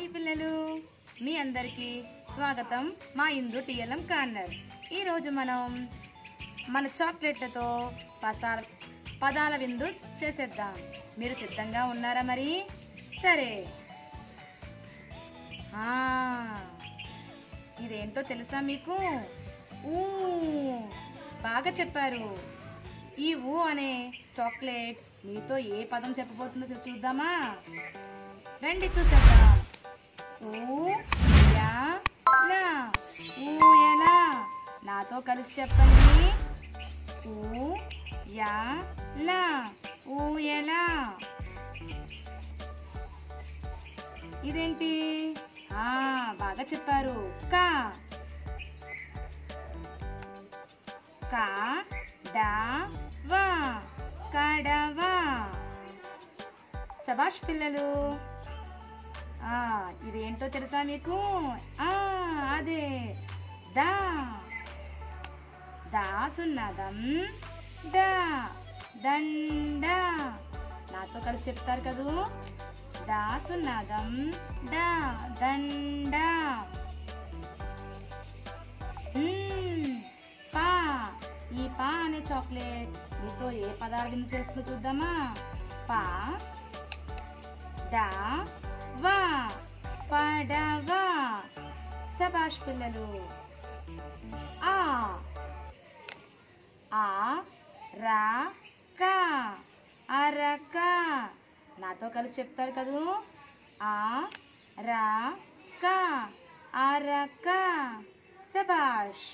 hi పిల్లలు మీ అందరికీ స్వాగతం మా ఇందు టిఎల్ఎం కార్నర్ ఈరోజు మనం మన చాక్లెట్లతో పసాల పదాల విందు చేసేద్దాం మీరు సిద్ధంగా ఉన్నారా మరి సరే ఆ, ఇదేంటో తెలుసా మీకు ఊ బాగా చెప్పారు ఈ ఊ అనే చాక్లెట్ మీతో ఏ పదం చెప్పబోతుందో చూద్దామా రండి చూసేద్దాం ఊ యా లా ఊయలా నాతో కలిసి చెప్పండి ఊ యా లా ఊయలా ఇదేంటి ఆ బాగా చెప్పారు కా కా డా వా కడవా సబాష్ పిల్లలు ఆ ఇదేంటో తెలుసా మీకు ఆ అదే దా దా సున్నదం డా దండ నాతో కలిసి చెప్తారు కదూ దా సున్నదం డా దండ మ్మ్, పా ఈ పా అనే చాక్లెట్ మీతో ఏ పదార్థం చేస్తుందో చూద్దామా పా డా వా పడవా సబాష్ పిల్లలు ఆ ఆ రా కా అరక నాతో కలిసి చెప్తారు కదూ ఆ రా కా అరక సబాష్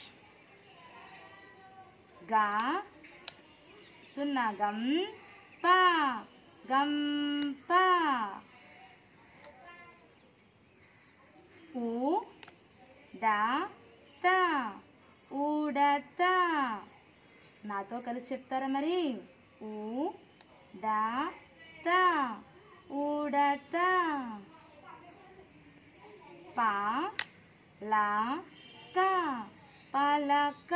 గా సున్నా గం పా గం పా ఊ డా తా ఊడత నాతో కలిసి చెప్తారా మరి ఊ డా తా ఊడత పా లా కా పలక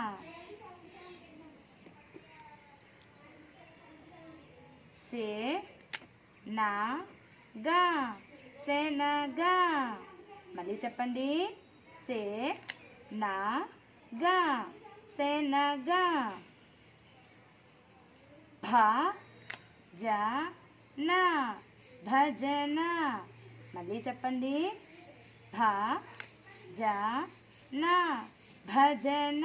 సే నా గా శనగా మళ్ళీ చెప్పండి సే నా గా శనగా భ జ నా భజన మళ్ళీ చెప్పండి భ జ నా భజన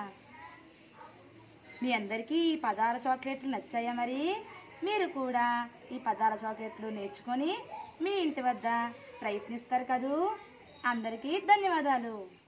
మీ అందరికీ ఈ పదాల చాక్లెట్లు నచ్చాయా మరి మీరు కూడా ఈ పదాల చాక్లెట్లు నేర్చుకొని మీ ఇంటి వద్ద ప్రయత్నిస్తారు కదూ అందరికీ ధన్యవాదాలు